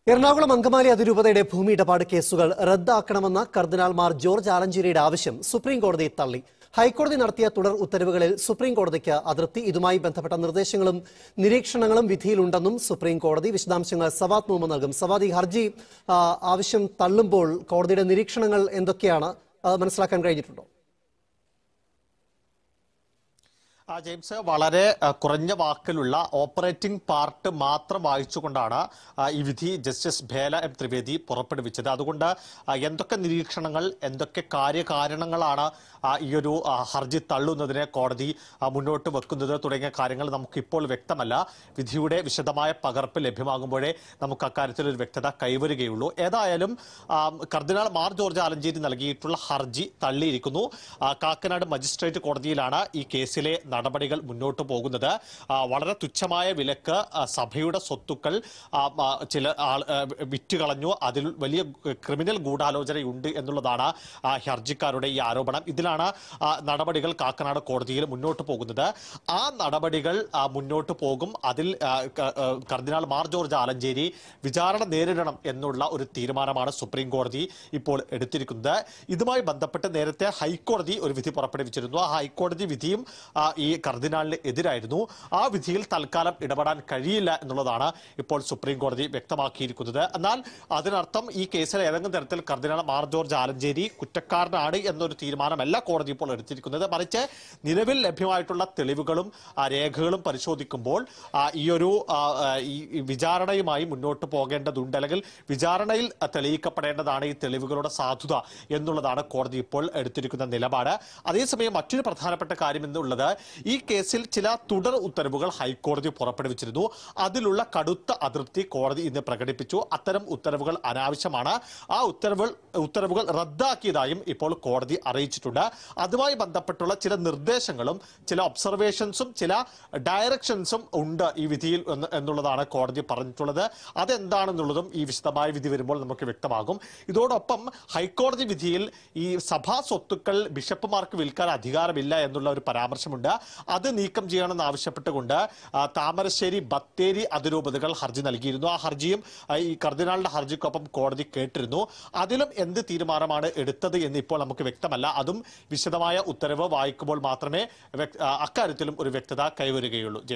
എറണാകുളം അങ്കമാലി അതിരൂപതയുടെ ഭൂമി ഇടപാട് കേസുകൾ റദ്ദാക്കണമെന്ന കർദിനാൾ മാർ ജോർജ് ആലഞ്ചേരിയുടെ ആവശ്യം സുപ്രീം കോടതി തള്ളി ഹൈക്കോടതി നടത്തിയ തുടർ ഉത്തരവുകളിൽ സുപ്രീം കോടതിക്ക് അതൃപ്തി ഇതുമായി ബന്ധപ്പെട്ട നിർദ്ദേശങ്ങളും നിരീക്ഷണങ്ങളും വിധിയിലുണ്ടെന്നും സുപ്രീം കോടതി വിശദാംശങ്ങൾ സവാദ് മുഹമ്മദ് നൽകും സവാദ് ഈ ഹർജി ആ, ആവശ്യം തള്ളുമ്പോൾ കോടതിയുടെ നിരീക്ഷണങ്ങൾ എന്തൊക്കെയാണ് അത് മനസ്സിലാക്കാൻ കഴിഞ്ഞിട്ടുണ്ടോ ആ ജെയിംസ് വളരെ ആ, കുറഞ്ഞ വാക്കിലുള്ള ഓപ്പറേറ്റിംഗ് പാർട്ട് മാത്രം വായിച്ചുകൊണ്ടാണ് ആ, ഈ വിധി ജസ്റ്റിസ് ഭേല എം ത്രിവേദി പുറപ്പെടുവിച്ചത് അതുകൊണ്ട് ആ, എന്തൊക്കെ നിരീക്ഷണങ്ങൾ എന്തൊക്കെ കാര്യകാരണങ്ങളാണ് ആ, ഈ ഒരു ആ, ഹർജി തള്ളുന്നതിനെ കോടതി ആ, മുന്നോട്ട് വെക്കുന്നത് തുടങ്ങിയ കാര്യങ്ങൾ നമുക്ക് ഇപ്പോൾ വ്യക്തമല്ല വിധിയുടെ വിശദമായ പകർപ്പ് ലഭ്യമാകുമ്പോഴേ നമുക്ക് അക്കാര്യത്തിൽ ഒരു വ്യക്തത കൈവരുകയുള്ളൂ ഏതായാലും ആ, കർദിനാൾ മാർ ജോർജ് ആലഞ്ചേരി നൽകിയിട്ടുള്ള ഹർജി തള്ളിയിരിക്കുന്നു ആ, കാക്കനാട് മജിസ്ട്രേറ്റ് കോടതിയിലാണ് ഈ കേസിലെ നടപടികൾ മുന്നോട്ട് പോകുന്നത് ആ, വളരെ തുച്ഛമായ വിലക്ക് ആ, സഭയുടെ സ്വത്തുക്കൾ ആ, ആ, ചില ആൾ ആ, വിറ്റുകളഞ്ഞു അതിൽ വലിയ ക്രിമിനൽ ഗൂഢാലോചനയുണ്ട് എന്നുള്ളതാണ് ആ, ഹർജിക്കാരുടെ ഈ ആരോപണം ഇതിലാണ് ആ, നടപടികൾ കാക്കനാട് കോടതിയിൽ മുന്നോട്ട് പോകുന്നത് ആ നടപടികൾ ആ, മുന്നോട്ട് പോകും അതിൽ ആ, ക- ആ, കർദിനാൾ മാർ ജോർജ് ആലഞ്ചേരി വിചാരണ നേരിടണം എന്നുള്ള ഒരു തീരുമാനമാണ് സുപ്രീം കോടതി ഇപ്പോൾ എടുത്തിരിക്കുന്നത് ഇതുമായി ബന്ധപ്പെട്ട് നേരത്തെ ഹൈക്കോടതി ഒരു വിധി പുറപ്പെടുവിച്ചിരുന്നു ആ ഹൈക്കോടതി വിധിയും ആ, ഈ കർദിനാളിന് എതിരായിരുന്നു ആ വിധിയിൽ തൽക്കാലം ഇടപെടാൻ കഴിയില്ല എന്നുള്ളതാണ് ഇപ്പോൾ സുപ്രീം കോടതി വ്യക്തമാക്കിയിരിക്കുന്നത് എന്നാൽ അതിനർത്ഥം ഈ കേസിൽ ഏതെങ്കിലും തരത്തിൽ കർദിനാൾ മാർ ജോർജ് ആലഞ്ചേരി കുറ്റക്കാരനാണ് എന്നൊരു തീരുമാനമല്ല കോടതി ഇപ്പോൾ എടുത്തിരിക്കുന്നത് മറിച്ച് നിലവിൽ ലഭ്യമായിട്ടുള്ള തെളിവുകളും ആ, രേഖകളും പരിശോധിക്കുമ്പോൾ ആ, ഈ ഒരു ആ, ആ, ഈ ഈ വിചാരണയുമായി മുന്നോട്ട് പോകേണ്ടതുണ്ട് അല്ലെങ്കിൽ വിചാരണയിൽ ആ, തെളിയിക്കപ്പെടേണ്ടതാണ് ഈ തെളിവുകളുടെ സാധുത എന്നുള്ളതാണ് കോടതി ഇപ്പോൾ എടുത്തിരിക്കുന്ന നിലപാട് അതേസമയം മറ്റൊരു പ്രധാനപ്പെട്ട കാര്യം എന്നുള്ളത് ഈ കേസിൽ ചില തുടർ ഉത്തരവുകൾ ഹൈക്കോടതി പുറപ്പെടുവിച്ചിരുന്നു അതിലുള്ള കടുത്ത അതൃപ്തി കോടതി ഇന്ന് പ്രകടിപ്പിച്ചു അത്തരം ഉത്തരവുകൾ അനാവശ്യമാണ് ആ ഉത്തരവുകൾ ഉത്തരവുകൾ റദ്ദാക്കിയതായും ഇപ്പോൾ കോടതി അറിയിച്ചിട്ടുണ്ട് അതുമായി ബന്ധപ്പെട്ടുള്ള ചില നിർദ്ദേശങ്ങളും ചില ഒബ്സർവേഷൻസും ചില ഡയറക്ഷൻസും ഉണ്ട് ഈ വിധിയിൽ എന്ന് എന്നുള്ളതാണ് കോടതി പറഞ്ഞിട്ടുള്ളത് അതെന്താണെന്നുള്ളതും ഈ വിശദമായ വിധി വരുമ്പോൾ നമുക്ക് വ്യക്തമാകും ഇതോടൊപ്പം ഹൈക്കോടതി വിധിയിൽ ഈ സഭാ സ്വത്തുക്കൾ ബിഷപ്പുമാർക്ക് വിൽക്കാൻ അധികാരമില്ല എന്നുള്ള ഒരു പരാമർശമുണ്ട് അത് നീക്കം ചെയ്യണമെന്ന് ആവശ്യപ്പെട്ടുകൊണ്ട് ആ, താമരശ്ശേരി ബത്തേരി അതിരൂപതകൾ ഹർജി നൽകിയിരുന്നു ആ ഹർജിയും ആ, ഈ കർദിനാളിന്റെ ഹർജിക്കൊപ്പം കോടതി കേട്ടിരുന്നു അതിലും എന്ത് തീരുമാനമാണ് എടുത്തത് എന്ന് ഇപ്പോൾ നമുക്ക് വ്യക്തമല്ല അതും വിശദമായ ഉത്തരവ് വായിക്കുമ്പോൾ മാത്രമേ വ്യക്ത- ആ, അക്കാര്യത്തിലും ഒരു വ്യക്തത കൈവരുകയുള്ളൂ